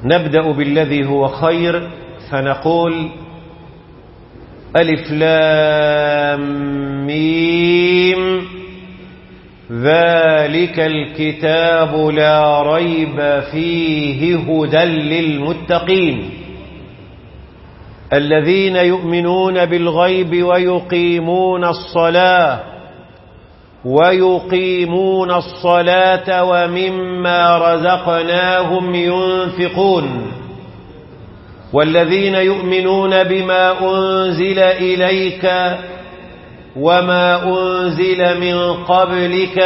نبدأ بالذي هو خير فنقول ألف لام ميم ذلك الكتاب لا ريب فيه هدى للمتقين الذين يؤمنون بالغيب ويقيمون الصلاة ويقيمون الصلاة ومما رزقناهم ينفقون والذين يؤمنون بما أنزل إليك وما أنزل من قبلك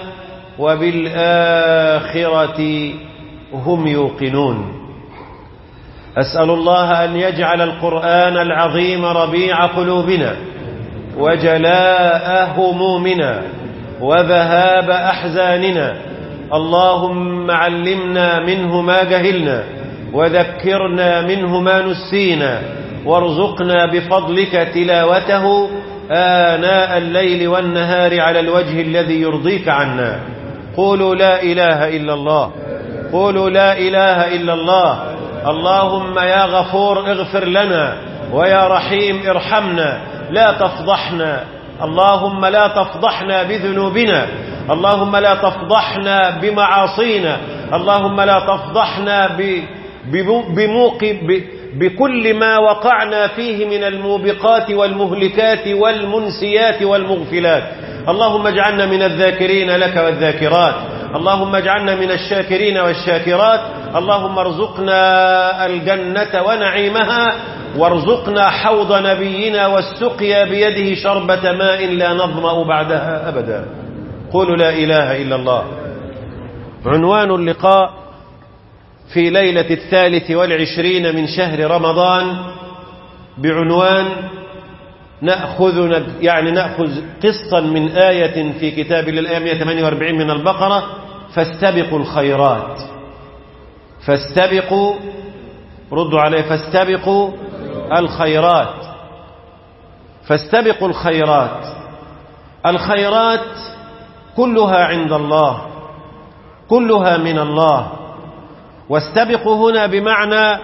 وبالآخرة هم يوقنون أسأل الله أن يجعل القرآن العظيم ربيع قلوبنا وجلاء همومنا وذهاب أحزاننا اللهم علمنا منه ما جهلنا وذكرنا منه ما نسينا وارزقنا بفضلك تلاوته آناء الليل والنهار على الوجه الذي يرضيك عنا قولوا لا إله إلا الله قولوا لا إله إلا الله اللهم يا غفور اغفر لنا ويا رحيم ارحمنا لا تفضحنا اللهم لا تفضحنا بذنوبنا اللهم لا تفضحنا بمعاصينا اللهم لا تفضحنا ب بموقب بكل ما وقعنا فيه من الموبقات والمهلكات والمنسيات والمغفلات اللهم اجعلنا من الذاكرين لك والذاكرات اللهم اجعلنا من الشاكرين والشاكرات اللهم ارزقنا الجنة ونعيمها وارزقنا حوض نبينا والسقيا بيده شربة ماء لا نظمأ بعدها أبدا قولوا لا إله إلا الله عنوان اللقاء في ليلة الثالث والعشرين من شهر رمضان بعنوان نأخذ يعني نأخذ قسطا من آية في كتاب الآية 148 من البقرة فاستبقوا الخيرات فاستبقوا ردوا عليه فاستبقوا الخيرات فاستبقوا الخيرات الخيرات كلها عند الله كلها من الله واستبقوا هنا بمعنى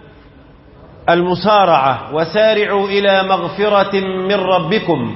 المسارعة وسارعوا إلى مغفرة من ربكم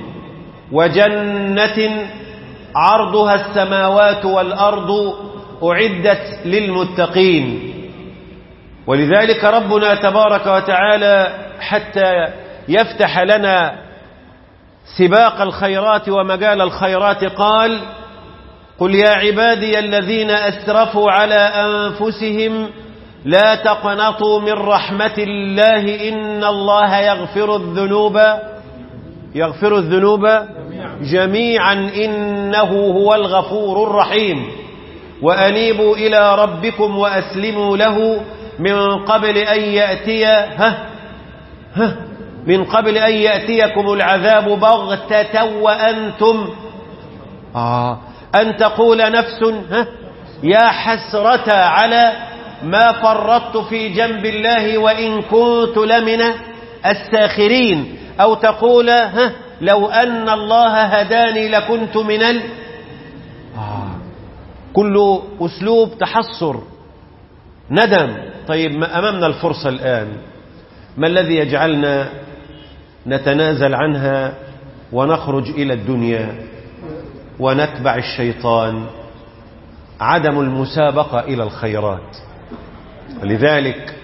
وجنة عرضها السماوات والأرض أعدت للمتقين ولذلك ربنا تبارك وتعالى حتى يفتح لنا سباق الخيرات ومجال الخيرات قال قل يا عبادي الذين أسرفوا على أنفسهم لا تقنطوا من رحمة الله إن الله يغفر الذنوب يغفر الذنوب جميعا إنه هو الغفور الرحيم وأنيبوا إلى ربكم وأسلموا له من قبل أن يأتي ها ها من قبل أن يأتيكم العذاب بغتة وأنتم آه أن تقول نفس ها يا حسرة على ما فرطت في جنب الله وإن كنت لمن الساخرين أو تقول ها لو أن الله هداني لكنت من ال آه. كل أسلوب تحصر ندم طيب ما أمامنا الفرصة الآن ما الذي يجعلنا نتنازل عنها ونخرج إلى الدنيا ونتبع الشيطان عدم المسابقة إلى الخيرات لذلك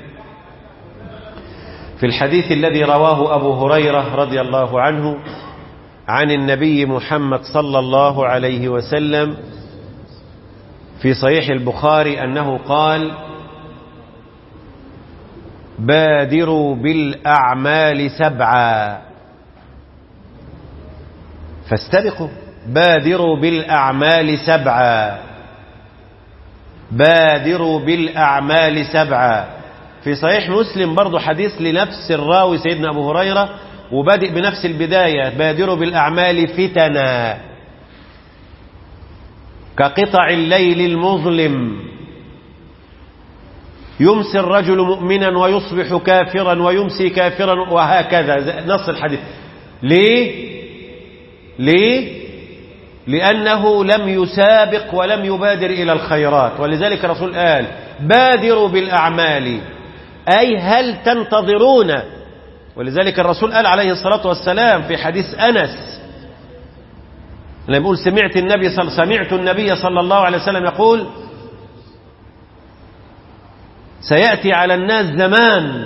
في الحديث الذي رواه أبو هريرة رضي الله عنه عن النبي محمد صلى الله عليه وسلم في صحيح البخاري أنه قال بادروا بالأعمال سبعا فاستبقوا بادروا بالأعمال سبعا بادروا بالأعمال سبعا في صحيح مسلم برضو حديث لنفس الراوي سيدنا أبو هريرة وبادئ بنفس البداية بادروا بالأعمال فتنا كقطع الليل المظلم يمسي الرجل مؤمنا ويصبح كافرا ويمسي كافرا وهكذا نص الحديث ليه ليه لأنه لم يسابق ولم يبادر إلى الخيرات ولذلك الرسول قال بادروا بالأعمال أي هل تنتظرون ولذلك الرسول قال عليه الصلاة والسلام في حديث أنس لما يقول سمعت النبي صل... سمعت النبي صلى الله عليه وسلم يقول سيأتي على الناس زمان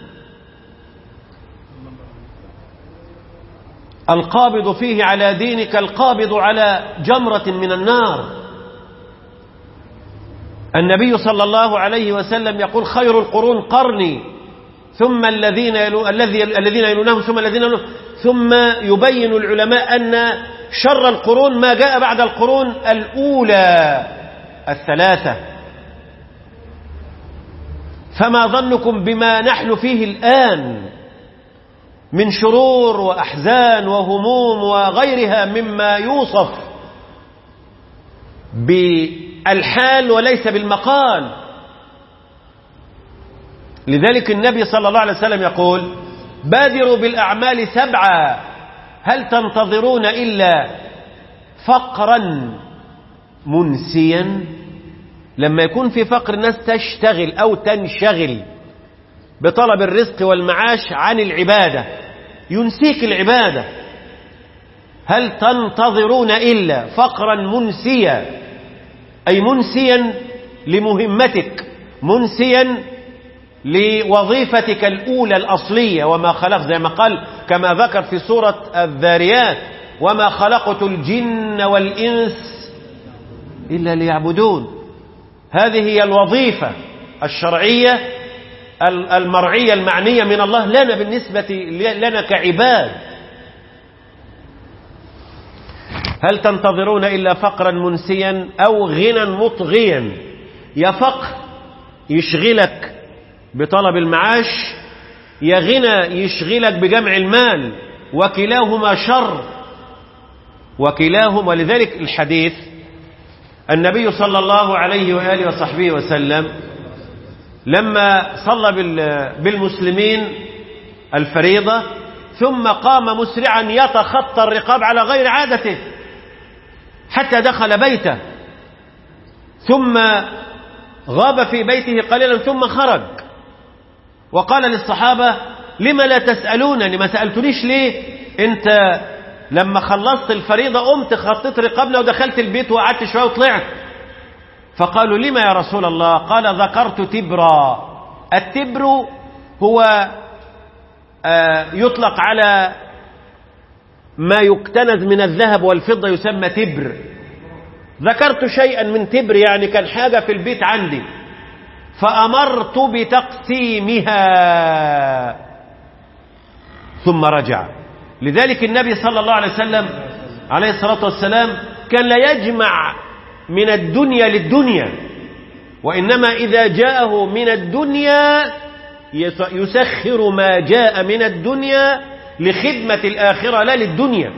القابض فيه على دينك القابض على جمرة من النار النبي صلى الله عليه وسلم يقول خير القرون قرني ثم الذين يلو الذي الذين يلونهم ثم الذين يلونهم ثم يبين العلماء أن شر القرون ما جاء بعد القرون الأولى الثلاثة فما ظنكم بما نحن فيه الآن من شرور وأحزان وهموم وغيرها مما يوصف بالحال وليس بالمقال لذلك النبي صلى الله عليه وسلم يقول بادروا بالأعمال سبعة هل تنتظرون إلا فقرا منسيا لما يكون في فقر الناس تشتغل أو تنشغل بطلب الرزق والمعاش عن العبادة ينسيك العبادة هل تنتظرون إلا فقرا منسيا أي منسيا لمهمتك منسيا لوظيفتك الأولى الأصلية وما خلق زي ما قال كما ذكر في سورة الذاريات وما خلقت الجن والإنس إلا ليعبدون هذه هي الوظيفة الشرعية المرعية المعنية من الله لنا بالنسبة لنا كعباد هل تنتظرون إلا فقرا منسيا أو غنى مطغيا يا فقر يشغلك بطلب المعاش يا غنى يشغلك بجمع المال وكلاهما شر وكلاهما ولذلك الحديث النبي صلى الله عليه وآله وصحبه وسلم لما صلى بالمسلمين الفريضة ثم قام مسرعا يتخطى الرقاب على غير عادته حتى دخل بيته ثم غاب في بيته قليلا ثم خرج وقال للصحابة لما لا تسألونني ما سألتنيش ليه انت لما خلصت الفريضة قمت خطيت رقابنا ودخلت البيت وقعدت شوية وطلعت فقالوا لما يا رسول الله قال ذكرت تبرا التبر هو يطلق على ما يكتنز من الذهب والفضة يسمى تبر ذكرت شيئا من تبر يعني كان حاجة في البيت عندي فأمرت بتقسيمها ثم رجع لذلك النبي صلى الله عليه وسلم عليه الصلاة والسلام كان لا يجمع من الدنيا للدنيا وإنما إذا جاءه من الدنيا يسخر ما جاء من الدنيا لخدمة الآخرة لا للدنيا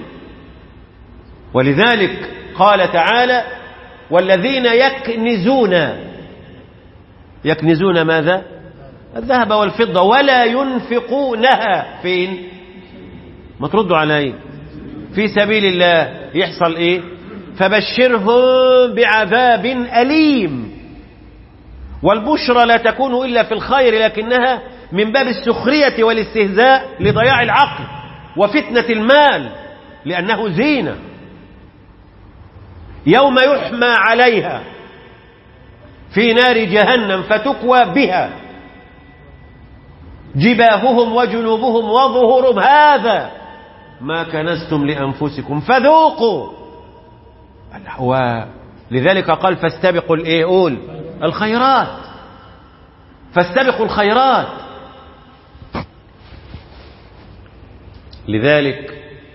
ولذلك قال تعالى والذين يكنزون يكنزون ماذا الذهب والفضة ولا ينفقونها فين ما تردوا علي في سبيل الله يحصل ايه فبشرهم بعذاب أليم والبشرى لا تكون إلا في الخير لكنها من باب السخرية والاستهزاء لضياع العقل وفتنة المال لأنه زينة يوم يحمى عليها في نار جهنم فتكوى بها جباههم وجنوبهم وظهورهم هذا ما كنزتم لأنفسكم فذوقوا ولذلك قال فاستبقوا الايه قول الخيرات فاستبقوا الخيرات لذلك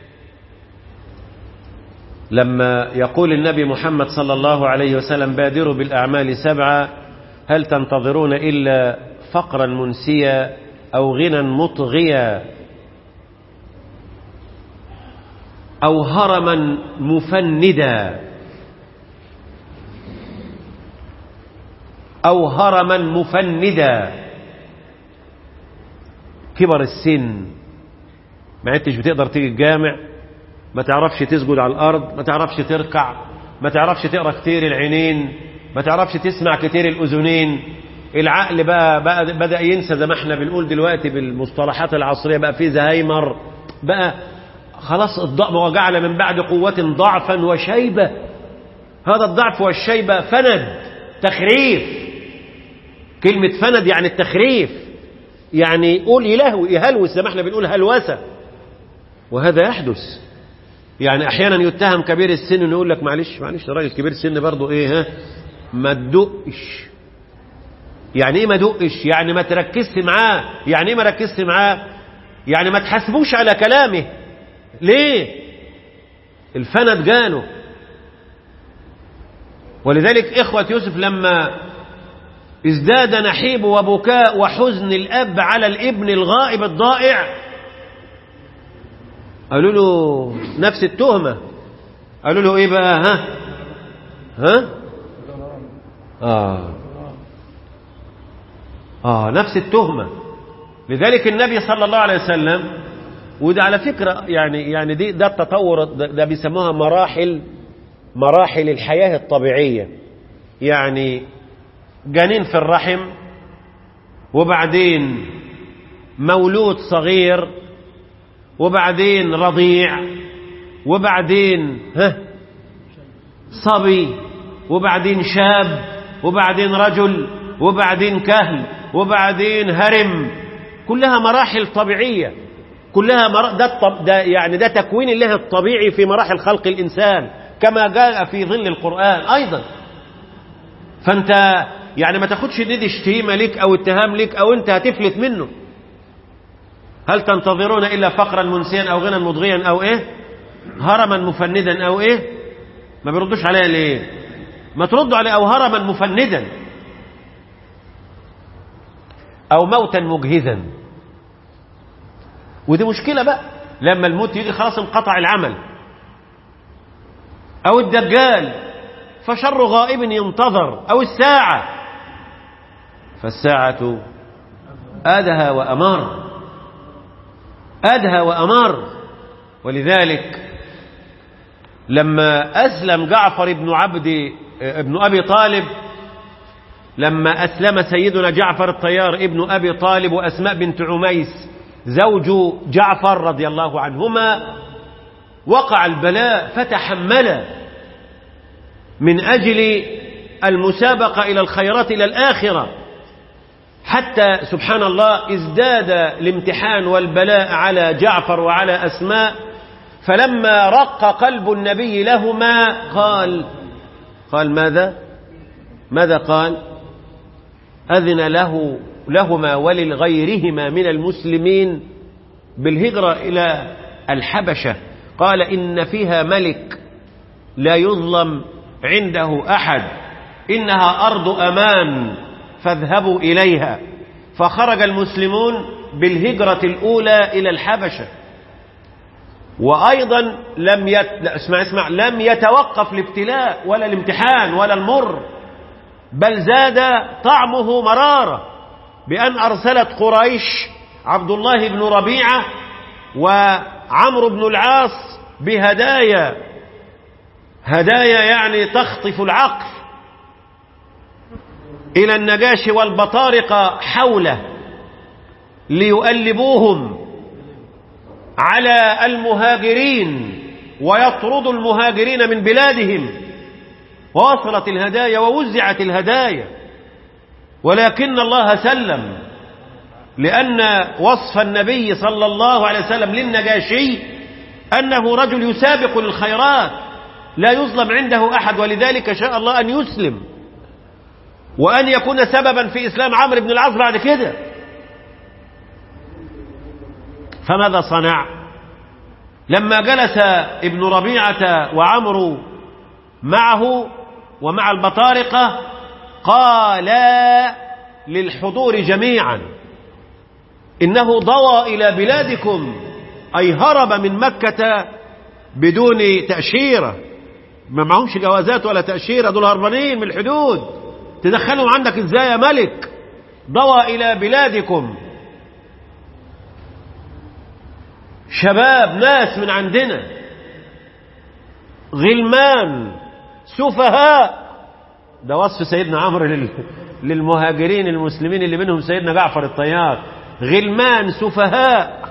لما يقول النبي محمد صلى الله عليه وسلم بادروا بالأعمال سبعة هل تنتظرون إلا فقرا منسيا أو غنى مطغيا أو هرما مفندا أو هرما مفندا كبر السن ما عدتش بتقدر تيجي الجامع ما تعرفش تسجد على الأرض ما تعرفش تركع ما تعرفش تقرأ كتير العينين ما تعرفش تسمع كتير الأذنين العقل بقى, بقى بدأ ينسى زي ما احنا بنقول دلوقتي بالمصطلحات العصرية بقى في زهايمر بقى خلاص الضعف وجعل من بعد قوة ضعفا وشيبة هذا الضعف والشيبة فند تخريف كلمة فند يعني التخريف يعني يقول يلهو يهلوس زي ما احنا بنقول هلوسة وهذا يحدث يعني احيانا يتهم كبير السن انه يقول لك معلش معلش راجل كبير السن برضه ايه ها ما تدقش يعني ايه ما دقش يعني ما تركزش معاه يعني ايه ما ركزش معاه يعني ما تحاسبوش على كلامه ليه الفند جاله ولذلك إخوة يوسف لما ازداد نحيب وبكاء وحزن الأب على الابن الغائب الضائع قالوا له نفس التهمة قالوا له ايه بقى ها ها آه آه نفس التهمة لذلك النبي صلى الله عليه وسلم وده على فكرة يعني يعني دي ده التطور ده, ده بيسموها مراحل مراحل الحياة الطبيعية يعني جنين في الرحم وبعدين مولود صغير وبعدين رضيع وبعدين ها صبي وبعدين شاب وبعدين رجل وبعدين كهل وبعدين هرم كلها مراحل طبيعية كلها مر... ده, الطب... ده يعني ده تكوين الله الطبيعي في مراحل خلق الإنسان كما جاء في ظل القرآن أيضا فأنت يعني ما تاخدش دي شتيمة لك أو اتهام لك أو أنت هتفلت منه هل تنتظرون إلا فقرا منسيا أو غنى مضغيا أو إيه هرما مفندا أو إيه ما بيردوش عليها ليه ما تردوا عليه أو هرما مفندا أو موتا مجهزا ودي مشكلة بقى لما الموت يجي خلاص انقطع العمل أو الدجال فشر غائب ينتظر أو الساعة فالساعة أدهى وأمر أدهى وأمر ولذلك لما أسلم جعفر بن عبد ابن أبي طالب لما أسلم سيدنا جعفر الطيار ابن أبي طالب وأسماء بنت عميس زوج جعفر رضي الله عنهما وقع البلاء فتحمل من أجل المسابقة إلى الخيرات إلى الآخرة حتى سبحان الله ازداد الامتحان والبلاء على جعفر وعلى أسماء فلما رق قلب النبي لهما قال قال ماذا ماذا قال أذن له لهما ولغيرهما من المسلمين بالهجرة إلى الحبشة قال إن فيها ملك لا يظلم عنده أحد إنها أرض أمان فاذهبوا إليها فخرج المسلمون بالهجرة الأولى إلى الحبشة وأيضا لم يت... لا اسمع اسمع لم يتوقف الابتلاء ولا الامتحان ولا المر بل زاد طعمه مرارة بأن أرسلت قريش عبد الله بن ربيعة وعمرو بن العاص بهدايا هدايا يعني تخطف العقل إلى النجاش والبطارقة حوله ليؤلبوهم على المهاجرين ويطردوا المهاجرين من بلادهم ووصلت الهدايا ووزعت الهدايا ولكن الله سلم لأن وصف النبي صلى الله عليه وسلم للنجاشي أنه رجل يسابق للخيرات لا يظلم عنده أحد ولذلك شاء الله أن يسلم وأن يكون سببا في إسلام عمرو بن العاص بعد كده فماذا صنع لما جلس ابن ربيعة وعمرو معه ومع البطارقة قالا للحضور جميعا إنه ضوى إلى بلادكم أي هرب من مكة بدون تأشيرة ما معهمش جوازات ولا تأشيرة دول هربانين من الحدود تدخلهم عندك ازاي يا ملك ضوى إلى بلادكم شباب ناس من عندنا غلمان سفهاء ده وصف سيدنا عمرو لل... للمهاجرين المسلمين اللي منهم سيدنا جعفر الطيار غلمان سفهاء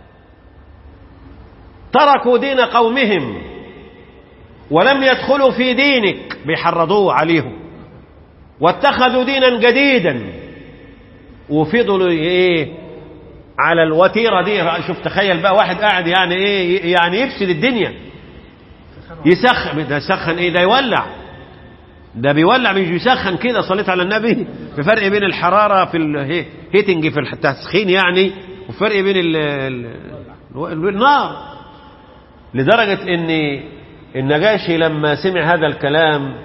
تركوا دين قومهم ولم يدخلوا في دينك بيحرضوه عليهم واتخذوا دينا جديدا وفضلوا ايه على الوتيره دي شوف تخيل بقى واحد قاعد يعني ايه يعني يفسد الدنيا يسخن ده يسخن ايه ده يولع ده بيولع مش بيسخن كده صليت على النبي في فرق بين الحراره في الهيتنج في التسخين يعني وفرق بين ال ال النار لدرجه ان النجاشي لما سمع هذا الكلام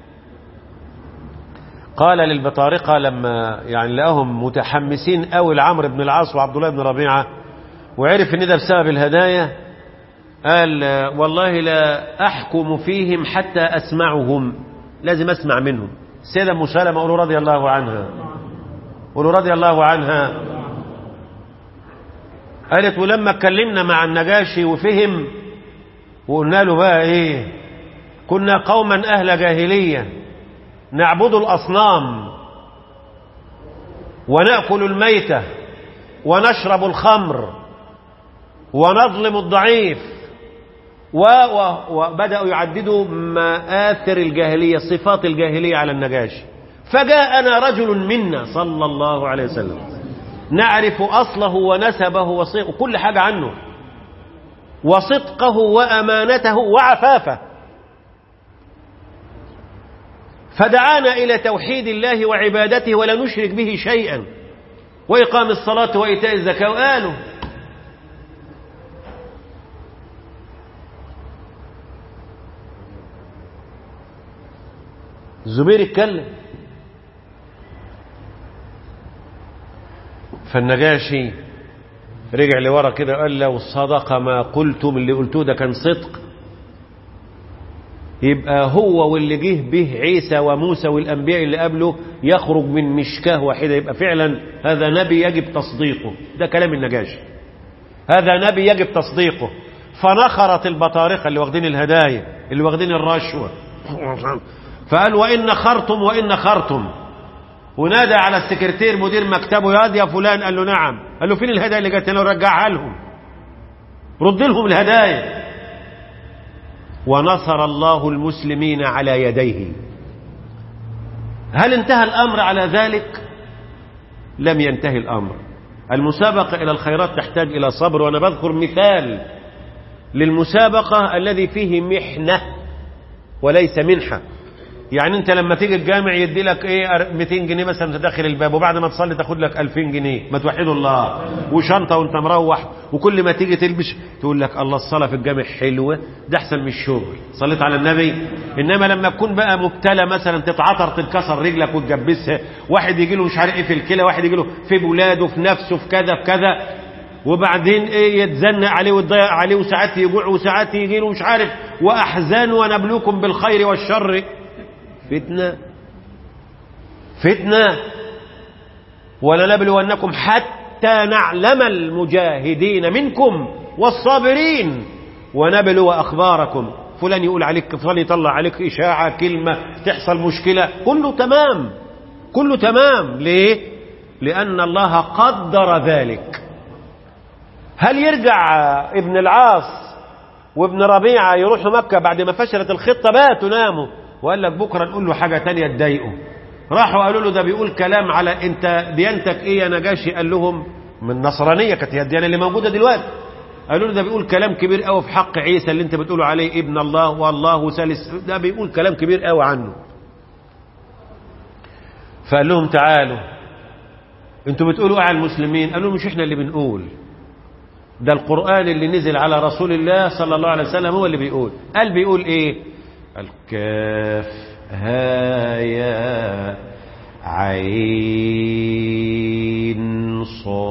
قال للبطارقة لما يعني لقاهم متحمسين قوي لعمرو بن العاص وعبد الله بن ربيعة وعرف ان ده بسبب الهدايا قال والله لا أحكم فيهم حتى أسمعهم لازم أسمع منهم السيدة أم سلمة قولوا رضي الله عنها قولوا رضي الله عنها قالت ولما اتكلمنا مع النجاشي وفهم وقلنا له بقى ايه كنا قوما أهل جاهلية نعبد الأصنام ونأكل الميتة ونشرب الخمر ونظلم الضعيف و و وبدأوا يعددوا مآثر الجاهلية صفات الجاهلية على النجاشي فجاءنا رجل منا صلى الله عليه وسلم نعرف أصله ونسبه وكل حاجة عنه وصدقه وأمانته وعفافه فدعانا إلى توحيد الله وعبادته ولا نشرك به شيئا وإقام الصلاة وإيتاء الزكاة وقالوا الزبير اتكلم فالنجاشي رجع لورا كده قال لو صدق ما قلتم اللي قلتوه ده كان صدق يبقى هو واللي جه به عيسى وموسى والأنبياء اللي قبله يخرج من مشكاه واحدة يبقى فعلا هذا نبي يجب تصديقه ده كلام النجاشي هذا نبي يجب تصديقه فنخرت البطارقة اللي واخدين الهدايا اللي واخدين الرشوة فقال وإن خرتم وإن خرتم ونادى على السكرتير مدير مكتبه يا يا فلان قال له نعم قال له فين الهدايا اللي جت هنا ورجعها لهم رد لهم الهدايا ونصر الله المسلمين على يديه هل انتهى الأمر على ذلك لم ينتهي الأمر المسابقة إلى الخيرات تحتاج إلى صبر وأنا بذكر مثال للمسابقة الذي فيه محنة وليس منحة يعني انت لما تيجي الجامع يدي لك ايه 200 جنيه مثلا داخل الباب وبعد ما تصلي تاخد لك 2000 جنيه ما توحدوا الله وشنطه وانت مروح وكل ما تيجي تلبس تقول لك الله الصلاه في الجامع حلوه ده احسن من الشغل صليت على النبي انما لما تكون بقى مبتلى مثلا تتعطر تتكسر رجلك وتجبسها واحد يجي له مش عارف ايه في الكلى واحد يجي له في بولاده في نفسه في كذا في كذا وبعدين ايه يتزنق عليه ويتضيق عليه وساعات يجوع وساعات يجي له مش عارف واحزان ونبلوكم بالخير والشر فتنة فتنة ولنبلونكم حتى نعلم المجاهدين منكم والصابرين ونبلو أخباركم فلان يقول عليك فلان يطلع عليك إشاعة كلمة تحصل مشكلة كله تمام كله تمام ليه لأن الله قدر ذلك هل يرجع ابن العاص وابن ربيعة يروحوا مكة بعد ما فشلت الخطة باتوا ناموا وقال لك بكرة نقول له حاجة تانية تضايقه راحوا قالوا له ده بيقول كلام على انت ديانتك ايه يا نجاشي قال لهم من النصرانية كانت هي الديانة اللي موجودة دلوقتي قالوا له ده بيقول كلام كبير قوي في حق عيسى اللي انت بتقولوا عليه ابن الله والله ثالث ده بيقول كلام كبير قوي عنه فقال لهم تعالوا انتوا بتقولوا ايه على المسلمين قالوا مش احنا اللي بنقول ده القرآن اللي نزل على رسول الله صلى الله عليه وسلم هو اللي بيقول قال بيقول ايه الكاف ها يا عين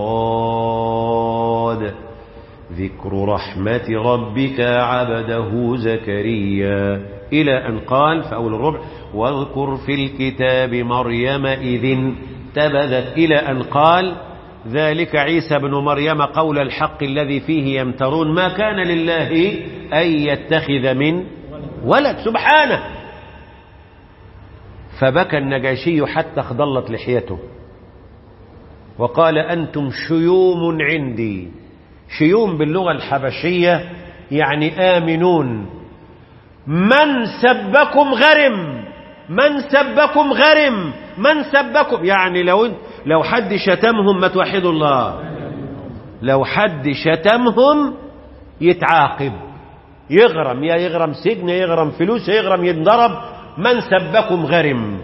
صاد ذكر رحمة ربك عبده زكريا إلى أن قال في أول الربع واذكر في الكتاب مريم إذ انتبذت إلى أن قال ذلك عيسى بن مريم قول الحق الذي فيه يمترون ما كان لله أن يتخذ من ولد سبحانه فبكى النجاشي حتى اخضلت لحيته وقال أنتم شيوم عندي شيوم باللغة الحبشية يعني آمنون من سبكم غرم من سبكم غرم من سبكم يعني لو لو حد شتمهم ما توحدوا الله لو حد شتمهم يتعاقب يغرم يا يغرم سجن يا يغرم فلوس يا يغرم ينضرب من سبكم غرم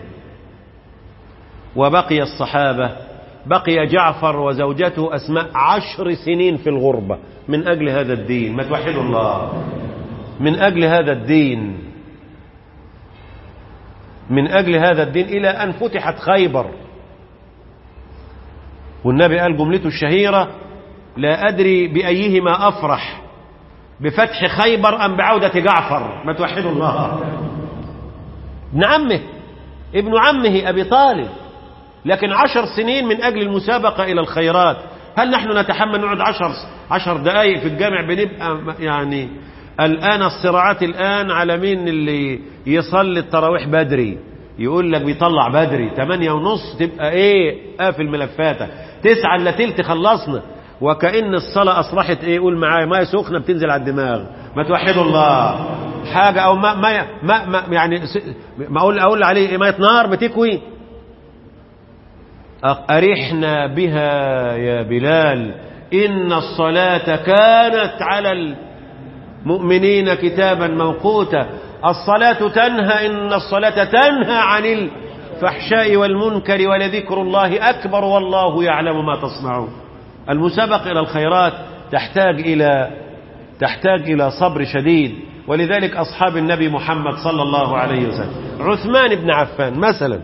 وبقي الصحابة بقي جعفر وزوجته أسماء عشر سنين في الغربة من أجل هذا الدين ما توحدوا الله من أجل هذا الدين من أجل هذا الدين إلى أن فتحت خيبر والنبي قال جملته الشهيرة لا أدري بأيهما أفرح بفتح خيبر أم بعودة جعفر ما توحدوا الله ابن عمه ابن عمه أبي طالب لكن عشر سنين من أجل المسابقة إلى الخيرات هل نحن نتحمل نقعد عشر, عشر دقائق في الجامع بنبقى يعني الآن الصراعات الآن على مين اللي يصلي التراويح بدري يقول لك بيطلع بدري 8 ونص تبقى ايه قافل ملفاتك تسعة الا تلت خلصنا وكأن الصلاة أصبحت ايه قول معايا مية سخنة بتنزل على الدماغ ما توحدوا الله حاجة أو ما, ما, ما, ما يعني ما أقول, أقول عليه إيه مية نار بتكوي أرحنا بها يا بلال إن الصلاة كانت على المؤمنين كتابا موقوتا الصلاة تنهى إن الصلاة تنهى عن الفحشاء والمنكر ولذكر الله أكبر والله يعلم ما تصنعون المسابقة إلى الخيرات تحتاج إلى تحتاج إلى صبر شديد ولذلك أصحاب النبي محمد صلى الله عليه وسلم عثمان بن عفان مثلا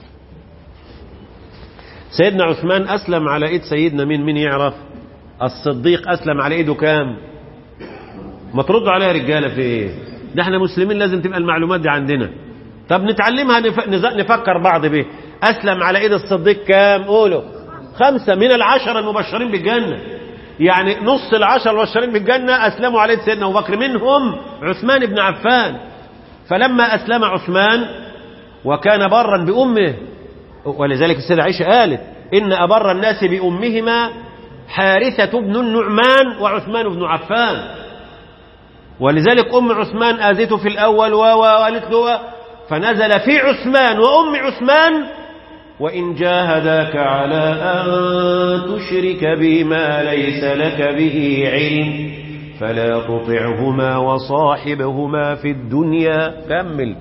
سيدنا عثمان أسلم على إيد سيدنا مين مين يعرف الصديق أسلم على إيده كام ما تردوا عليها رجالة في إيه ده احنا مسلمين لازم تبقى المعلومات دي عندنا طب نتعلمها نف... نفكر بعض به أسلم على إيد الصديق كام قولوا خمسة من العشرة المبشرين بالجنة يعني نص العشر المبشرين بالجنة أسلموا على يد سيدنا أبو بكر منهم عثمان بن عفان فلما أسلم عثمان وكان برا بأمه ولذلك السيدة عائشة قالت إن أبر الناس بأمهما حارثة بن النعمان وعثمان بن عفان ولذلك أم عثمان آذته في الأول وقالت له فنزل في عثمان وأم عثمان وإن جاهداك على أن تشرك بما ليس لك به علم فلا تطعهما وصاحبهما في الدنيا كمل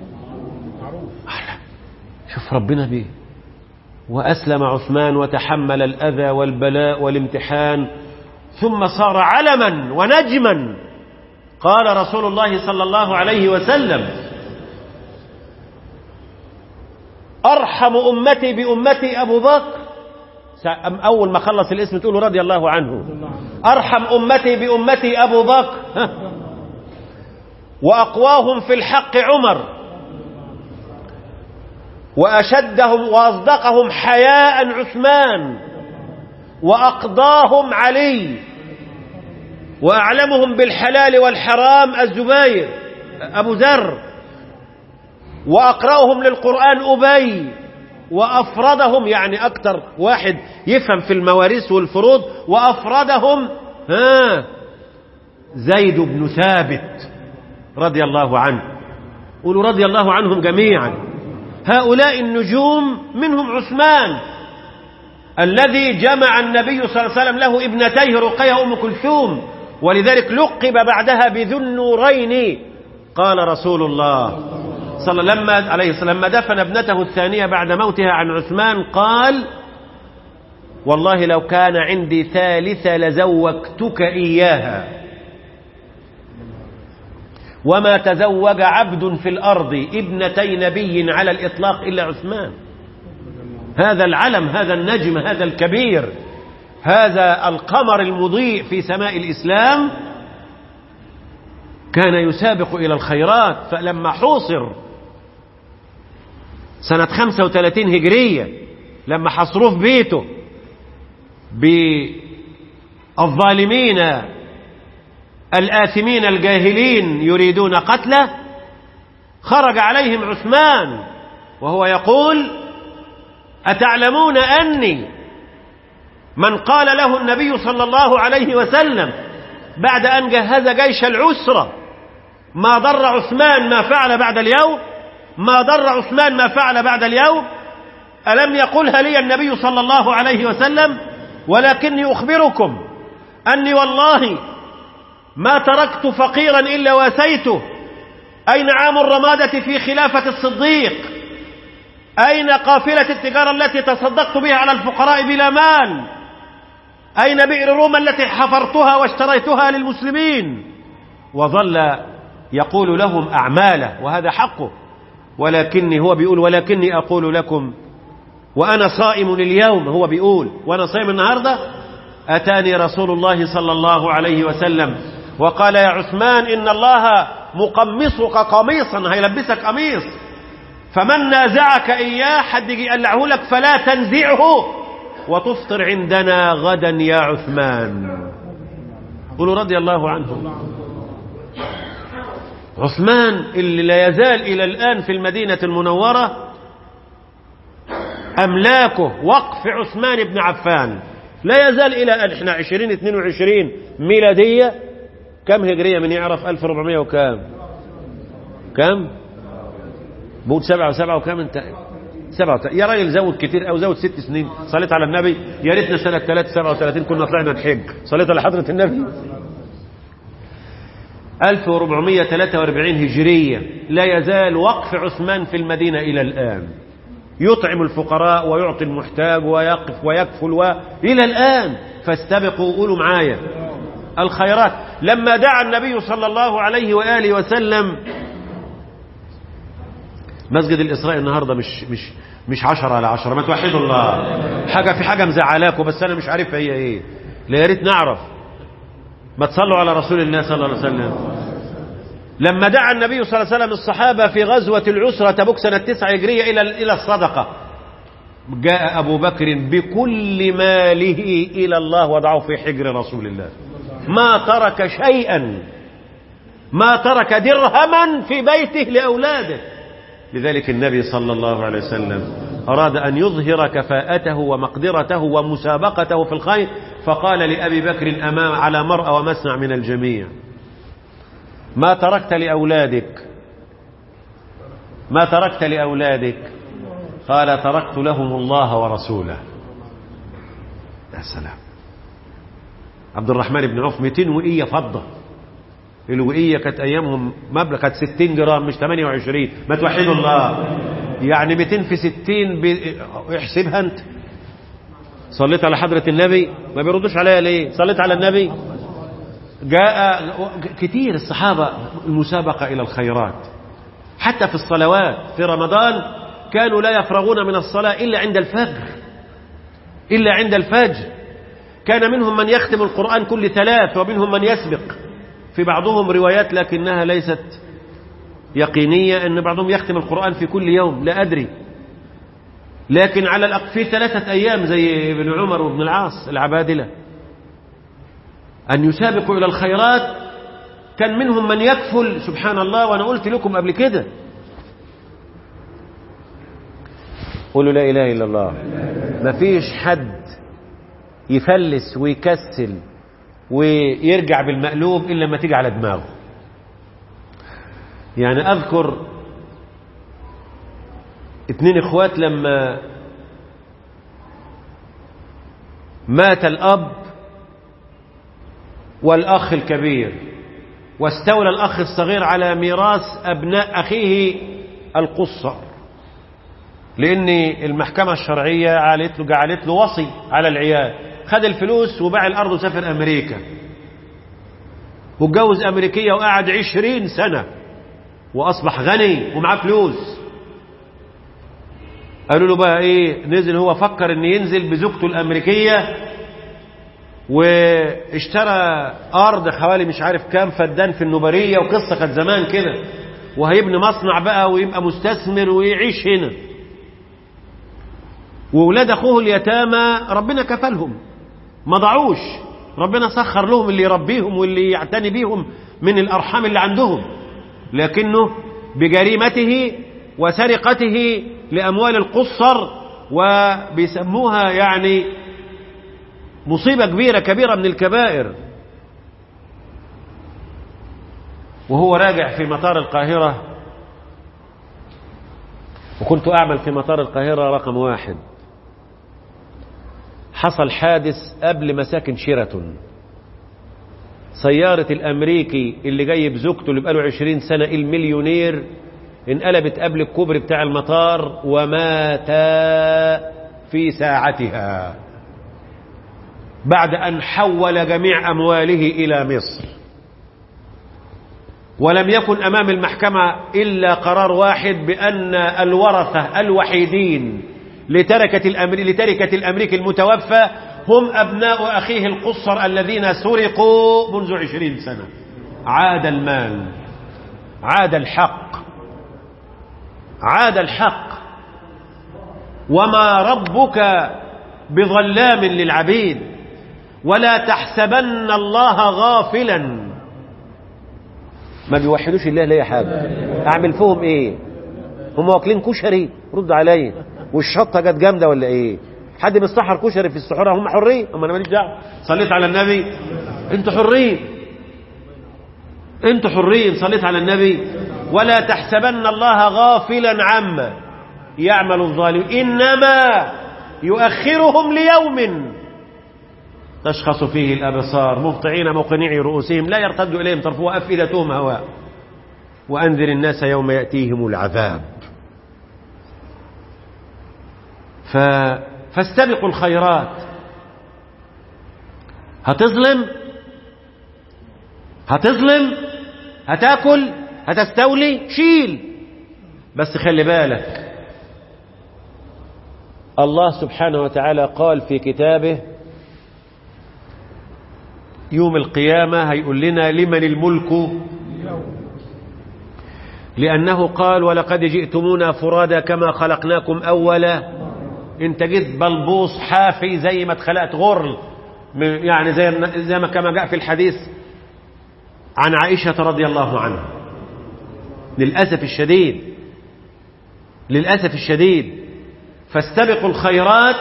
شوف ربنا بيه وأسلم عثمان وتحمل الأذى والبلاء والامتحان ثم صار علما ونجما قال رسول الله صلى الله عليه وسلم أرحم أمتي بأمتي أبو بكر أول ما خلص الاسم تقول رضي الله عنه أرحم أمتي بأمتي أبو بكر وأقواهم في الحق عمر وأشدهم وأصدقهم حياء عثمان وأقضاهم علي وأعلمهم بالحلال والحرام الزبير أبو ذر وأقرأهم للقرآن أبي وأفردهم يعني أكثر واحد يفهم في المواريث والفروض وأفردهم ها زيد بن ثابت رضي الله عنه قولوا رضي الله عنهم جميعا هؤلاء النجوم منهم عثمان الذي جمع النبي صلى الله عليه وسلم له ابنتيه رقية أم كلثوم ولذلك لقب بعدها بذو النورين قال رسول الله صلى لما عليه الصلاة لما دفن ابنته الثانية بعد موتها عن عثمان قال والله لو كان عندي ثالثة لزوجتك إياها وما تزوج عبد في الأرض ابنتي نبي على الإطلاق إلا عثمان هذا العلم هذا النجم هذا الكبير هذا القمر المضيء في سماء الإسلام كان يسابق إلى الخيرات فلما حوصر سنة 35 هجرية لما حصروه في بيته بالظالمين الآثمين الجاهلين يريدون قتله خرج عليهم عثمان وهو يقول أتعلمون أني من قال له النبي صلى الله عليه وسلم بعد أن جهز جيش العسرة ما ضر عثمان ما فعل بعد اليوم ما ضر عثمان ما فعل بعد اليوم ألم يقلها لي النبي صلى الله عليه وسلم ولكني أخبركم أني والله ما تركت فقيرا إلا واسيته أين عام الرمادة في خلافة الصديق أين قافلة التجارة التي تصدقت بها على الفقراء بلا مال أين بئر روما التي حفرتها واشتريتها للمسلمين وظل يقول لهم أعماله وهذا حقه ولكني هو بيقول ولكني أقول لكم وأنا صائم اليوم هو بيقول وأنا صائم النهاردة أتاني رسول الله صلى الله عليه وسلم وقال يا عثمان إن الله مقمصك قميصا هيلبسك قميص فمن نازعك إياه حد يجي يقلعه لك فلا تنزعه وتفطر عندنا غدا يا عثمان قولوا رضي الله عنه عثمان اللي لا يزال إلى الآن في المدينة المنورة أملاكه وقف عثمان بن عفان لا يزال إلى الآن احنا 2022 ميلادية كم هجرية من يعرف 1400 وكام كم بقول سبعة وسبعة وكام انت سبعة وت... يا راجل زود كتير او زود ست سنين صليت على النبي يا ريتنا سنة 3 37 كنا طلعنا نحج صليت على حضرة النبي 1443 هجرية لا يزال وقف عثمان في المدينة إلى الآن يطعم الفقراء ويعطي المحتاج ويقف ويكفل و... إلى الآن فاستبقوا قولوا معايا الخيرات لما دعا النبي صلى الله عليه وآله وسلم مسجد الإسراء النهاردة مش مش مش عشرة على عشرة ما توحدوا الله حاجة في حاجة مزعلاكم بس أنا مش عارفها هي إيه لا يا ريت نعرف ما تصلوا على رسول الله صلى الله عليه وسلم لما دعا النبي صلى الله عليه وسلم الصحابة في غزوة العسرة تبوك سنة تسعة هجرية إلى إلى الصدقة جاء أبو بكر بكل ماله إلى الله وضعه في حجر رسول الله ما ترك شيئا ما ترك درهما في بيته لأولاده لذلك النبي صلى الله عليه وسلم أراد أن يظهر كفاءته ومقدرته ومسابقته في الخير فقال لأبي بكر أمام على مرأى ومسمع من الجميع ما تركت لأولادك ما تركت لأولادك قال تركت لهم الله ورسوله يا سلام عبد الرحمن بن عوف 200 وقية فضة الوقية كانت أيامهم مبلغ كانت 60 جرام مش 28 ما توحدوا الله يعني 200 في 60 ب... احسبها أنت صليت على حضرة النبي ما بيردوش عليا ليه صليت على النبي جاء كتير الصحابة المسابقة إلى الخيرات حتى في الصلوات في رمضان كانوا لا يفرغون من الصلاة إلا عند الفجر إلا عند الفجر كان منهم من يختم القرآن كل ثلاث ومنهم من يسبق في بعضهم روايات لكنها ليست يقينية أن بعضهم يختم القرآن في كل يوم لا أدري لكن على الأقل في ثلاثة أيام زي ابن عمر وابن العاص العبادلة أن يسابقوا إلى الخيرات كان منهم من يكفل سبحان الله وأنا قلت لكم قبل كده قولوا لا إله إلا الله ما فيش حد يفلس ويكسل ويرجع بالمقلوب إلا لما تيجي على دماغه يعني أذكر اتنين اخوات لما مات الأب والأخ الكبير واستولى الأخ الصغير على ميراث أبناء أخيه القصر لأن المحكمة الشرعية قالت له جعلت له وصي على العيال خد الفلوس وباع الأرض وسافر أمريكا واتجوز أمريكية وقعد عشرين سنة وأصبح غني ومعاه فلوس قالوا له بقى ايه نزل هو فكر ان ينزل بزوجته الامريكيه واشترى ارض حوالي مش عارف كام فدان في النوبريه وقصه كانت زمان كده وهيبني مصنع بقى ويبقى مستثمر ويعيش هنا وولاد اخوه اليتامى ربنا كفلهم ما ضاعوش ربنا سخر لهم اللي يربيهم واللي يعتني بيهم من الارحام اللي عندهم لكنه بجريمته وسرقته لأموال القصر وبيسموها يعني مصيبة كبيرة كبيرة من الكبائر وهو راجع في مطار القاهرة وكنت أعمل في مطار القاهرة رقم واحد حصل حادث قبل مساكن شيراتون سيارة الأمريكي اللي جاي بزوجته اللي بقاله عشرين سنة المليونير انقلبت قبل الكوبري بتاع المطار ومات في ساعتها بعد أن حول جميع أمواله إلى مصر ولم يكن أمام المحكمة إلا قرار واحد بأن الورثة الوحيدين لتركة الأمريكي, لتركة الأمريكي المتوفى هم أبناء أخيه القصر الذين سرقوا منذ عشرين سنة عاد المال عاد الحق عاد الحق وما ربك بظلام للعبيد ولا تحسبن الله غافلا ما بيوحدوش الله ليه حاجة اعمل فيهم ايه هم واكلين كشري رد عليا والشطه جت جامده ولا ايه حد بيستحر كشري في السحور هم حرين اما انا ماليش دعوه صليت على النبي انتوا حرين انتوا حرين صليت على النبي ولا تحسبن الله غافلا عما يعمل الظالم انما يؤخرهم ليوم تشخص فيه الابصار مهطعين موقنعي رؤوسهم لا يرتد اليهم طرف وافئدتهم هواء وانذر الناس يوم ياتيهم العذاب ف... فاستبقوا الخيرات هتظلم هتظلم هتاكل هتستولي شيل بس خلي بالك الله سبحانه وتعالى قال في كتابه يوم القيامة هيقول لنا لمن الملك لأنه قال ولقد جئتمونا فرادا كما خلقناكم أولا انت جيت بلبوص حافي زي ما اتخلقت غرل يعني زي زي ما كما جاء في الحديث عن عائشة رضي الله عنها للأسف الشديد للأسف الشديد فاستبقوا الخيرات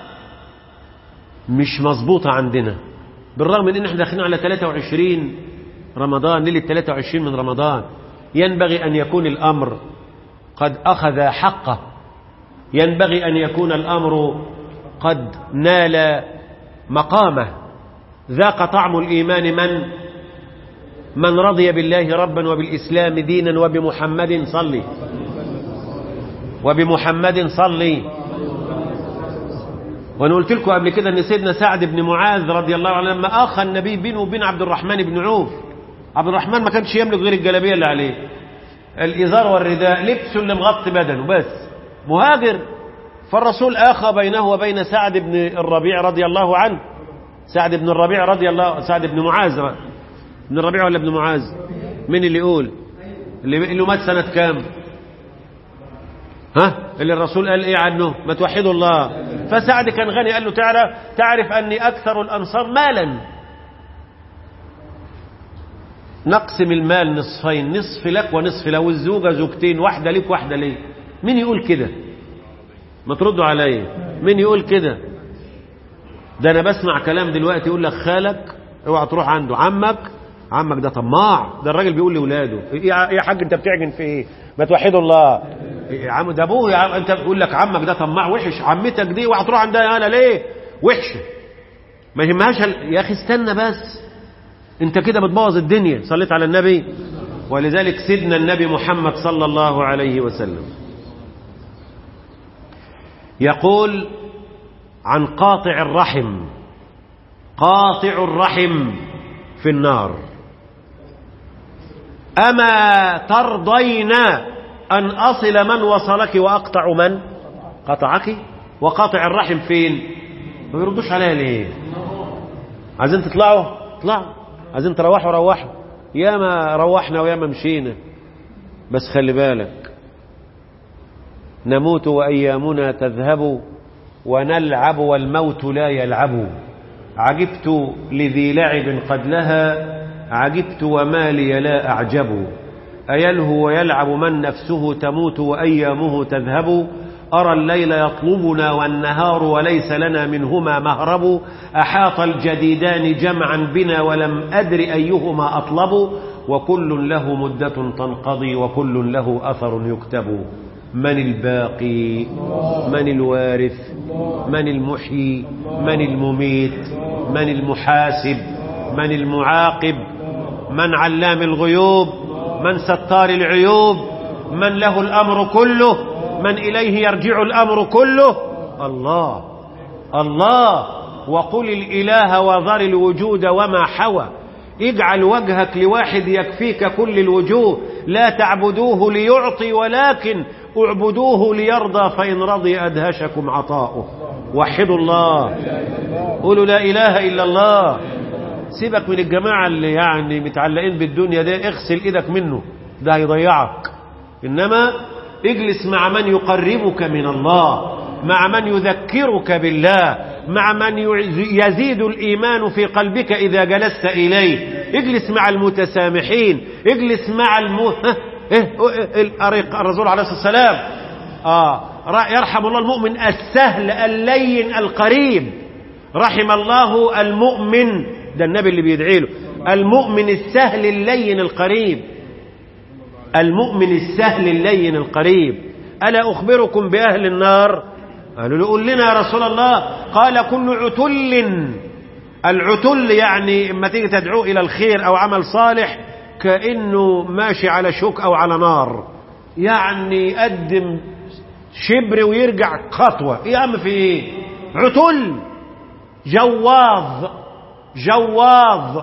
مش مظبوطة عندنا بالرغم من ان احنا داخلين على 23 رمضان ليلة 23 من رمضان ينبغي أن يكون الأمر قد أخذ حقه ينبغي أن يكون الأمر قد نال مقامه ذاق طعم الإيمان من من رضي بالله ربا وبالإسلام دينا وبمحمد صلي وبمحمد صلي وانا قلت لكم قبل كده ان سيدنا سعد بن معاذ رضي الله عنه لما اخى النبي بينه وبين عبد الرحمن بن عوف عبد الرحمن ما كانش يملك غير الجلابيه اللي عليه الازار والرداء لبس لمغطي بدنه بس مهاجر فالرسول اخى بينه وبين سعد بن الربيع رضي الله عنه سعد بن الربيع رضي الله سعد بن معاذ بن الربيع ولا ابن معاذ مين اللي يقول اللي اللي مات سنه كام ها اللي الرسول قال ايه عنه ما توحدوا الله فسعد كان غني قال له تعرف تعرف اني اكثر الانصار مالا نقسم المال نصفين نصف لك ونصف له والزوجة زوجتين واحدة لك واحدة لي مين يقول كده ما تردوا عليا مين يقول كده ده انا بسمع كلام دلوقتي يقول لك خالك اوعى تروح عنده عمك عمك ده طماع ده الراجل بيقول لاولاده ايه يا حاج انت بتعجن في ايه ما توحدوا الله يا عم ده ابوه يا عم انت بتقول لك عمك ده طماع وحش عمتك دي اوعى تروح عندها انا ليه وحشه ما يهمهاش هل... يا اخي استنى بس انت كده بتبوظ الدنيا صليت على النبي ولذلك سيدنا النبي محمد صلى الله عليه وسلم يقول عن قاطع الرحم قاطع الرحم في النار أما ترضين أن أصل من وصلك وأقطع من قطعك وقاطع الرحم فين ما بيردوش عليها ليه عايزين تطلعوا اطلعوا عايزين تروحوا روحوا ياما روحنا وياما مشينا بس خلي بالك نموت وأيامنا تذهب ونلعب والموت لا يلعب عجبت لذي لعب قد لها عجبت وما لي لا أعجب أيلهو ويلعب من نفسه تموت وأيامه تذهب أرى الليل يطلبنا والنهار وليس لنا منهما مهرب أحاط الجديدان جمعا بنا ولم أدر أيهما أطلب وكل له مدة تنقضي وكل له أثر يكتب من الباقي من الوارث من المحيي من المميت من المحاسب من المعاقب من علام الغيوب من ستار العيوب من له الأمر كله من إليه يرجع الأمر كله الله الله وقل الإله وذر الوجود وما حوى اجعل وجهك لواحد يكفيك كل الوجوه لا تعبدوه ليعطي ولكن اعبدوه ليرضى فإن رضي أدهشكم عطاؤه وحدوا الله قولوا لا إله إلا الله سيبك من الجماعة اللي يعني متعلقين بالدنيا ده اغسل ايدك منه ده هيضيعك إنما اجلس مع من يقربك من الله مع من يذكرك بالله مع من يزيد الإيمان في قلبك إذا جلست إليه اجلس مع المتسامحين اجلس مع المو... الرسول عليه الصلاة والسلام آه يرحم الله المؤمن السهل اللين القريب رحم الله المؤمن ده النبي اللي بيدعي له المؤمن السهل اللين القريب المؤمن السهل اللين القريب ألا أخبركم بأهل النار قالوا له قل لنا يا رسول الله قال كل عتل العتل يعني اما تيجي تدعوه إلى الخير أو عمل صالح كأنه ماشي على شوك أو على نار يعني يقدم شبر ويرجع خطوة يا عم في ايه عتل جواظ جواظ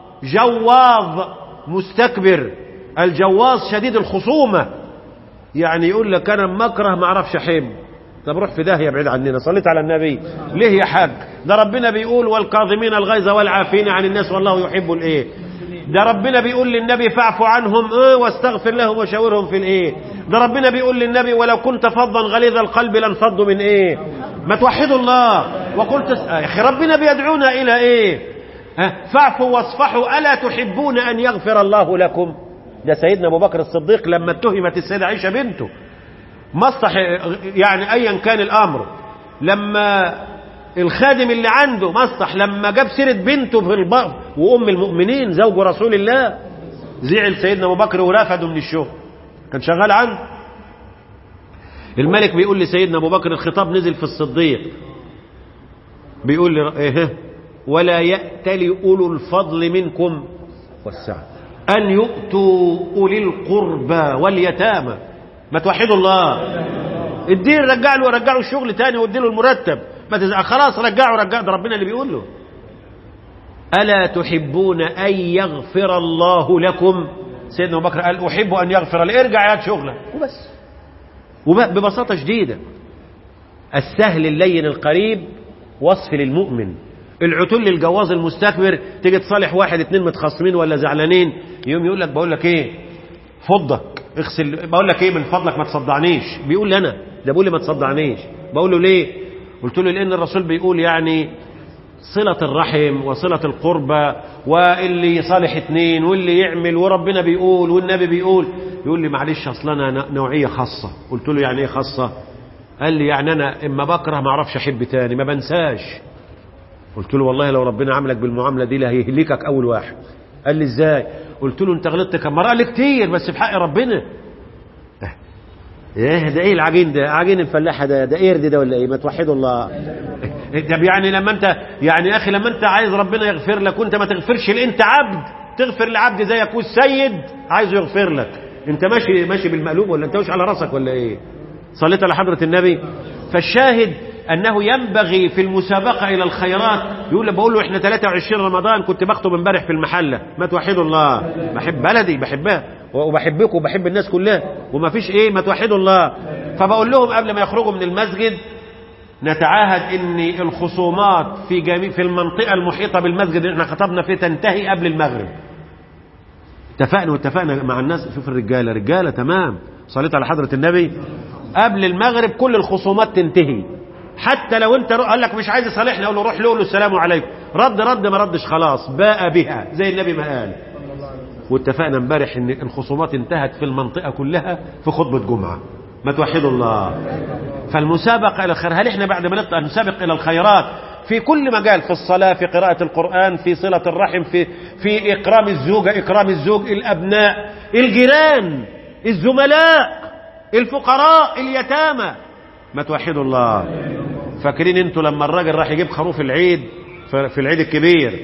جواظ مستكبر الجواظ شديد الخصومة يعني يقول لك أنا مكره ما أعرفش أحب طب روح في داهية بعيد عننا صليت على النبي ليه يا حاج ده ربنا بيقول والكاظمين الغيظ والعافين عن الناس والله يحب الايه ده ربنا بيقول للنبي فاعف عنهم ايه واستغفر لهم وشاورهم في الايه ده ربنا بيقول للنبي ولو كنت فظا غليظ القلب لانفضوا من ايه ما توحدوا الله وقلت يا اخي ربنا بيدعونا الى ايه ها فاعفوا واصفحوا الا تحبون ان يغفر الله لكم ده سيدنا ابو بكر الصديق لما اتهمت السيده عائشه بنته مصلح يعني ايا كان الامر لما الخادم اللي عنده مصلح لما جاب سيره بنته في الباب وام المؤمنين زوج رسول الله زعل سيدنا ابو بكر ورفضه من الشغل كان شغال عنده الملك بيقول لسيدنا ابو بكر الخطاب نزل في الصديق بيقول لي ايه ولا يأتل اولو الفضل منكم والسعه ان يؤتوا اولي القربى واليتامى ما توحدوا الله الدين رجع له رجعوا الشغل تاني وادي له المرتب ما تزع... خلاص رجعوا رجعوا ده ربنا اللي بيقول له ألا تحبون أن يغفر الله لكم سيدنا أبو بكر قال أحب أن يغفر لي ارجع يا شغلك وبس وببساطة شديدة السهل اللين القريب وصف للمؤمن العتل الجواز المستكبر تيجي تصالح واحد اتنين متخاصمين ولا زعلانين يوم يقول لك بقول لك ايه فضك اغسل بقول لك ايه من فضلك ما تصدعنيش بيقول لي انا ده بيقول لي ما تصدعنيش بقول له ليه قلت له لان الرسول بيقول يعني صلة الرحم وصلة القربة واللي يصالح اتنين واللي يعمل وربنا بيقول والنبي بيقول يقول لي معلش اصل انا نوعية خاصة قلت له يعني ايه خاصة قال لي يعني انا اما بكره ما اعرفش احب تاني ما بنساش قلت له والله لو ربنا عملك بالمعاملة دي لهيهلكك اول واحد قال لي ازاي قلت له انت غلطت كم مرة قال لي كتير بس في حق ربنا ايه ده ايه العجين ده عجين الفلاحة ده ده قرد ده ولا ايه ما توحدوا الله طب يعني لما انت يعني يا اخي لما انت عايز ربنا يغفر لك وانت ما تغفرش انت عبد تغفر لعبد زيك والسيد عايزه يغفر لك انت ماشي ماشي بالمقلوب ولا انت مش على راسك ولا ايه صليت على حضرة النبي فالشاهد انه ينبغي في المسابقة الى الخيرات يقول بقول له احنا 23 رمضان كنت بخطب امبارح في المحلة ما توحدوا الله بحب بلدي بحبها وبحبكم وبحب الناس كلها وما فيش ايه ما توحدوا الله فبقول لهم قبل ما يخرجوا من المسجد نتعاهد ان الخصومات في جميع في المنطقة المحيطة بالمسجد اللي احنا خطبنا فيه تنتهي قبل المغرب اتفقنا واتفقنا مع الناس شوف الرجالة رجالة تمام صليت على حضرة النبي قبل المغرب كل الخصومات تنتهي حتى لو انت قال لك مش عايز يصالحني اقول له روح له السلام عليكم رد رد ما ردش خلاص باء بها زي النبي ما قال واتفقنا امبارح ان الخصومات انتهت في المنطقة كلها في خطبة جمعة ما توحدوا الله فالمسابقة إلى الخير هل احنا بعد ما نطلع نسابق إلى الخيرات في كل مجال في الصلاة في قراءة القرآن في صلة الرحم في في إكرام الزوجة إكرام الزوج الأبناء الجيران الزملاء الفقراء اليتامى ما توحدوا الله فاكرين انتوا لما الراجل راح يجيب خروف العيد في العيد الكبير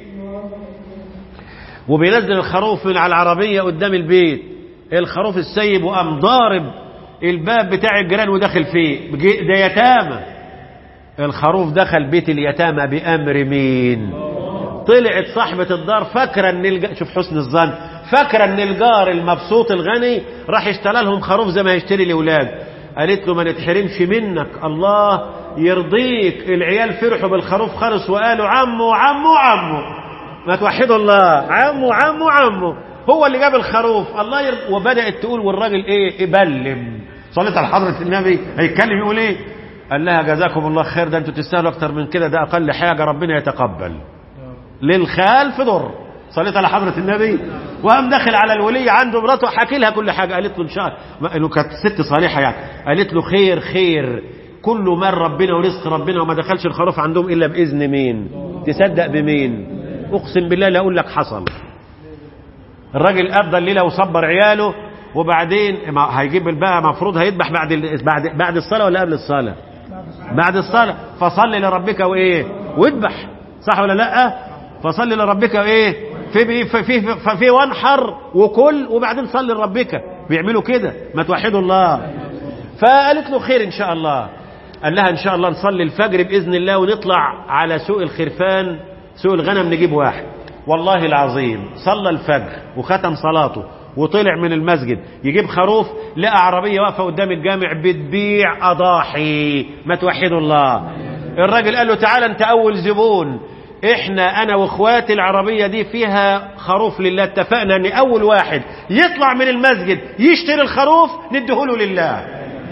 وبينزل الخروف من على العربية قدام البيت الخروف السيب وقام ضارب الباب بتاع الجيران ودخل فيه ده يتامى الخروف دخل بيت اليتامى بأمر مين طلعت صاحبة الدار فاكرة ان الج... شوف حسن الظن فاكرة ان الجار المبسوط الغني راح اشترى لهم خروف زي ما يشتري الاولاد قالت له ما نتحرمش منك الله يرضيك العيال فرحوا بالخروف خالص وقالوا عمو عمو عمو ما توحدوا الله عمو عمو عمو هو اللي جاب الخروف الله يرضي وبدأت تقول والراجل ايه يبلم صليت على حضرة النبي هيتكلم يقول ايه قال لها جزاكم الله خير ده انتوا تستاهلوا اكتر من كده ده اقل حاجة ربنا يتقبل للخال في ضر صليت على حضرة النبي وقام داخل على الولي عنده مراته حكي لها كل حاجة قالت له ان شاء الله انه كانت ست صالحة يعني قالت له خير خير كل مال ربنا ورزق ربنا وما دخلش الخروف عندهم الا باذن مين تصدق بمين اقسم بالله لا اقول لك حصل الراجل قضى الليله وصبر عياله وبعدين هيجيب بقى مفروض هيذبح بعد بعد بعد الصلاه ولا قبل الصلاه بعد الصلاه فصلي لربك وايه واذبح صح ولا لا فصلي لربك وايه في في في, في, في وانحر وكل وبعدين صلي لربك بيعملوا كده ما توحدوا الله فقالت له خير ان شاء الله قال لها ان شاء الله نصلي الفجر باذن الله ونطلع على سوق الخرفان سوق الغنم نجيب واحد والله العظيم صلى الفجر وختم صلاته وطلع من المسجد يجيب خروف لقى عربية واقفة قدام الجامع بتبيع أضاحي ما توحدوا الله الراجل قال له تعالى انت أول زبون احنا انا واخواتي العربية دي فيها خروف لله اتفقنا ان اول واحد يطلع من المسجد يشتري الخروف نديهوله لله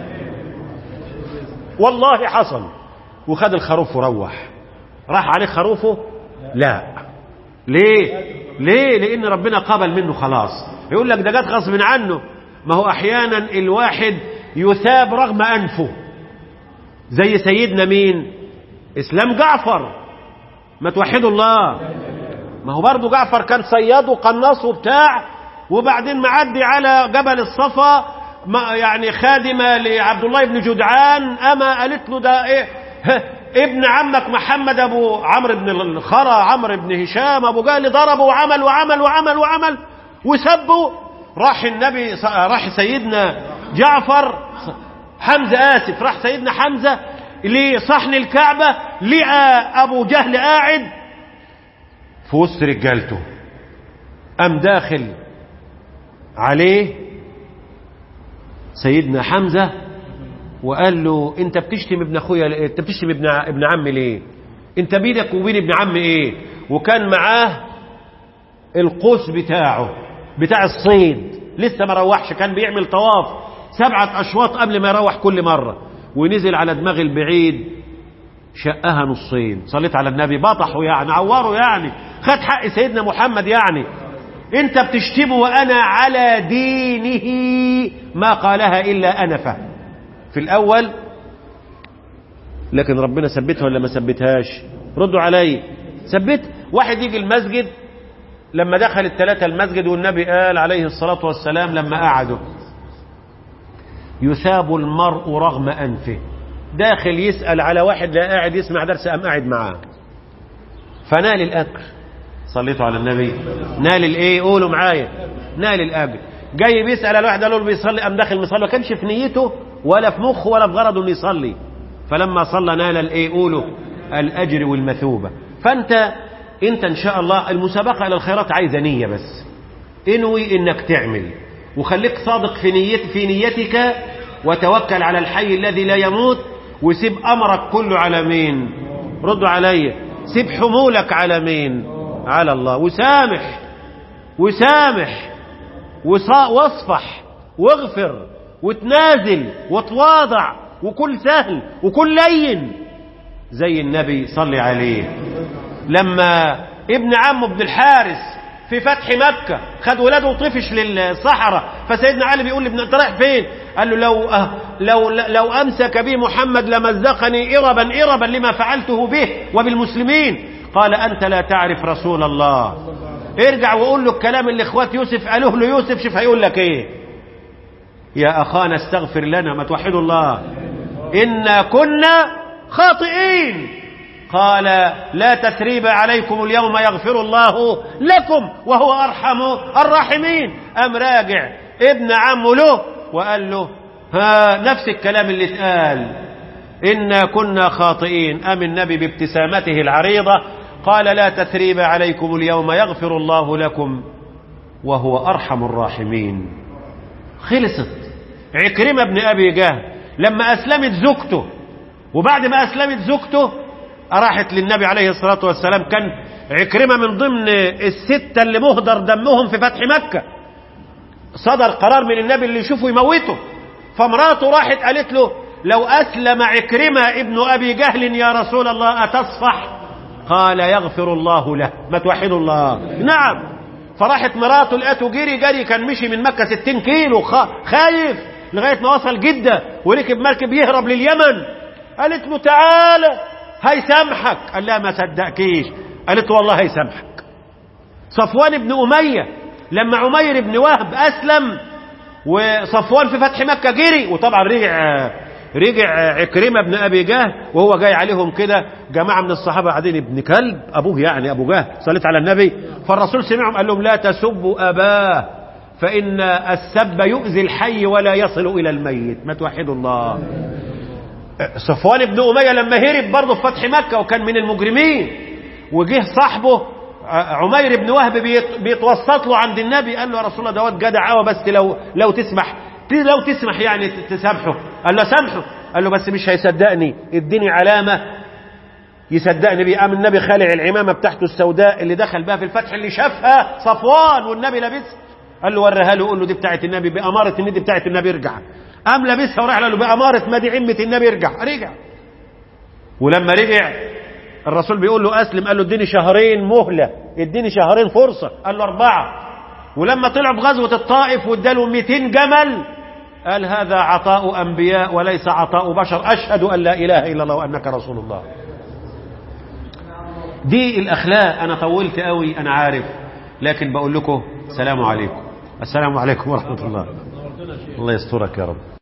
والله حصل وخد الخروف وروح راح عليه خروفه لا ليه ليه لان ربنا قبل منه خلاص يقول لك ده جت غصب عنه ما هو احيانا الواحد يثاب رغم انفه زي سيدنا مين اسلام جعفر ما توحدوا الله ما هو برضه جعفر كان صياد وقناص وبتاع وبعدين معدي على جبل الصفا يعني خادمه لعبد الله بن جدعان اما قالت له ده ايه ابن عمك محمد ابو عمرو بن الخرا عمرو بن هشام ابو جهل ضربه وعمل وعمل وعمل وعمل وسبه راح النبي راح سيدنا جعفر حمزه اسف راح سيدنا حمزه لصحن الكعبه لقى ابو جهل قاعد في وسط رجالته قام داخل عليه سيدنا حمزه وقال له انت بتشتم ابن اخويا ليه؟ انت بتشتم ابن ابن عمي ليه انت بينك وبين ابن عمي ايه وكان معاه القوس بتاعه بتاع الصيد لسه ما روحش كان بيعمل طواف سبعة أشواط قبل ما يروح كل مرة ونزل على دماغ البعيد شقها نصين صليت على النبي بطحه يعني عوره يعني خد حق سيدنا محمد يعني انت بتشتمه وانا على دينه ما قالها الا انا فهم في الأول لكن ربنا ثبتها ولا ما ثبتهاش ردوا علي ثبت واحد يجي المسجد لما دخل الثلاثة المسجد والنبي قال عليه الصلاة والسلام لما قعدوا يثاب المرء رغم أنفه داخل يسأل على واحد لا قاعد يسمع درس أم قاعد معاه فنال الأجر صليتوا على النبي نال الايه قولوا معايا نال الأجر جاي بيسأل على واحد قالوا له بيصلي أم داخل مصلي ما كانش في نيته ولا في مخه ولا في غرضه انه يصلي فلما صلى نال الايه قولوا الاجر والمثوبه فانت انت ان شاء الله المسابقه الى الخيرات عايزه نيه بس انوي انك تعمل وخليك صادق في نيت في نيتك وتوكل على الحي الذي لا يموت وسيب امرك كله على مين ردوا عليا سيب حمولك على مين على الله وسامح وسامح واصفح واغفر وتنازل وتواضع وكل سهل وكل لين زي النبي صلي عليه لما ابن عمه ابن الحارس في فتح مكة خد ولاده وطفش للصحراء فسيدنا علي بيقول لابن انت رايح فين قال له لو أه لو لو امسك بي محمد لمزقني اربا اربا لما فعلته به وبالمسلمين قال انت لا تعرف رسول الله ارجع وقول له الكلام اللي اخوات يوسف قالوه له يوسف شوف هيقول لك ايه يا اخانا استغفر لنا ما توحدوا الله انا كنا خاطئين قال لا تثريب عليكم اليوم يغفر الله لكم وهو ارحم الراحمين ام راجع ابن عمه له وقال له ها نفس الكلام اللي اتقال انا كنا خاطئين ام النبي بابتسامته العريضه قال لا تثريب عليكم اليوم يغفر الله لكم وهو ارحم الراحمين خلصت عكرمه بن ابي جهل لما اسلمت زوجته وبعد ما اسلمت زوجته راحت للنبي عليه الصلاه والسلام كان عكرمه من ضمن السته اللي مهدر دمهم في فتح مكه صدر قرار من النبي اللي يشوفه يموته فمراته راحت قالت له لو اسلم عكرمه ابن ابي جهل يا رسول الله اتصفح قال يغفر الله له ما توحدوا الله نعم فراحت مراته لقيته جري جري كان مشي من مكة ستين كيلو خايف لغاية ما وصل جدة وركب مركب يهرب لليمن قالت له تعالى هيسامحك قال لها ما صدقكيش قالت له والله هيسامحك صفوان بن أمية لما عمير بن وهب أسلم وصفوان في فتح مكة جري وطبعا رجع رجع عكرمة بن أبي جهل وهو جاي عليهم كده جماعة من الصحابة قاعدين ابن كلب أبوه يعني أبو جهل صليت على النبي فالرسول سمعهم قال لهم لا تسبوا أباه فإن السب يؤذي الحي ولا يصل إلى الميت ما توحدوا الله صفوان بن أمية لما هرب برضه في فتح مكة وكان من المجرمين وجه صاحبه عمير بن وهب بيتوسط له عند النبي قال له يا رسول الله دوت جدع قوي بس لو لو تسمح لو تسمح يعني تسامحه قال له سامحه قال له بس مش هيصدقني اديني علامة يصدقني بيه قام النبي خالع العمامة بتاعته السوداء اللي دخل بها في الفتح اللي شافها صفوان والنبي لابسها قال له وريها له قول له دي بتاعت النبي بأمارة ان دي بتاعت النبي ارجع قام لابسها وراح له بأمارة ما دي عمة النبي ارجع رجع ولما رجع الرسول بيقول له اسلم قال له اديني شهرين مهلة اديني شهرين فرصة قال له اربعة ولما طلع بغزوة الطائف واداله 200 جمل قال هذا عطاء أنبياء وليس عطاء بشر أشهد أن لا إله إلا الله وأنك رسول الله دي الأخلاق أنا طولت قوي أنا عارف لكن بقول لكم سلام عليكم السلام عليكم ورحمة الله الله يسترك يا رب